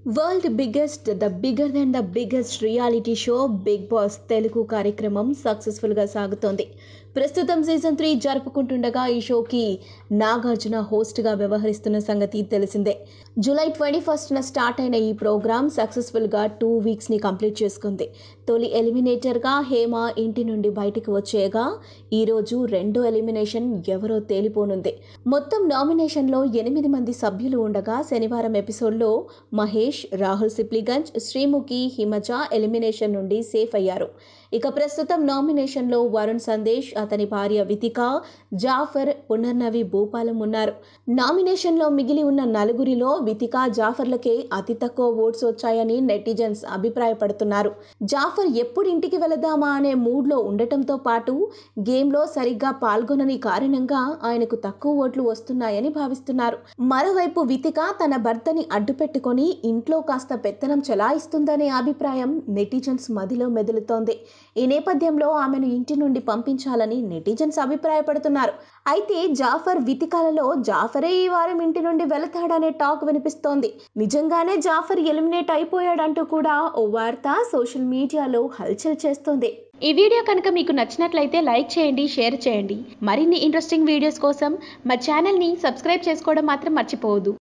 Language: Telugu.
world biggest the bigger than the biggest reality show Big Boss Telugu కార్యక్రమం సక్సెస్ఫుల్గా సాగుతోంది ప్రస్తుతం సీజన్ త్రీ జరుపుకుంటుండగా ఈ షోకి నాగార్జున హోస్ట్గా వ్యవహరిస్తున్న సంగతి తెలిసిందే జూలై ట్వంటీ ఫస్ట్న స్టార్ట్ అయిన ఈ ప్రోగ్రామ్ సక్సెస్ఫుల్గా టూ వీక్స్ని కంప్లీట్ చేసుకుంది తొలి ఎలిమినేటర్గా హేమ ఇంటి నుండి బయటకు వచ్చేయగా ఈరోజు రెండో ఎలిమినేషన్ ఎవరో తేలిపోనుంది మొత్తం నామినేషన్లో ఎనిమిది మంది సభ్యులు ఉండగా శనివారం ఎపిసోడ్లో మహేష్ రాహుల్ సిప్లిగంజ్ శ్రీముఖి హిమజ ఎలిమినేషన్ నుండి సేఫ్ అయ్యారు ఇక ప్రస్తుతం నామినేషన్లో వరుణ్ సందేశ్ అతని భార్య వితిక జాఫర్ పునర్నవి భూపాలం ఉన్నారు నామినేషన్లో మిగిలి ఉన్న నలుగురిలో వితిక జాఫర్లకే అతి తక్కువ ఓట్స్ వచ్చాయని నెటిజన్స్ అభిప్రాయపడుతున్నారు జాఫర్ ఎప్పుడు ఇంటికి వెళదామా అనే మూడ్లో ఉండటంతో పాటు గేమ్లో సరిగ్గా పాల్గొనని కారణంగా ఆయనకు తక్కువ ఓట్లు వస్తున్నాయని భావిస్తున్నారు మరోవైపు వితిక తన భర్తని అడ్డుపెట్టుకొని ఇంట్లో కాస్త పెత్తనం చెలాయిస్తుందనే అభిప్రాయం నెటిజన్స్ మదిలో మెదులుతోంది ఈ నేపథ్యంలో ఆమెను ఇంటి నుండి పంపించాలని నెటిజన్స్ అభిప్రాయపడుతున్నారు అయితే జాఫర్ వితికాలలో జాఫరే ఈ వారం ఇంటి నుండి వెళతాడనే టాక్ వినిపిస్తోంది నిజంగానే జాఫర్ ఎలిమినేట్ అయిపోయాడంటూ కూడా ఓ వార్త సోషల్ మీడియాలో హల్చల్ చేస్తోంది ఈ వీడియో కనుక మీకు నచ్చినట్లయితే లైక్ చేయండి షేర్ చేయండి మరిన్ని ఇంట్రెస్టింగ్ వీడియోస్ కోసం మా ఛానల్ని సబ్స్క్రైబ్ చేసుకోవడం మాత్రం మర్చిపోవద్దు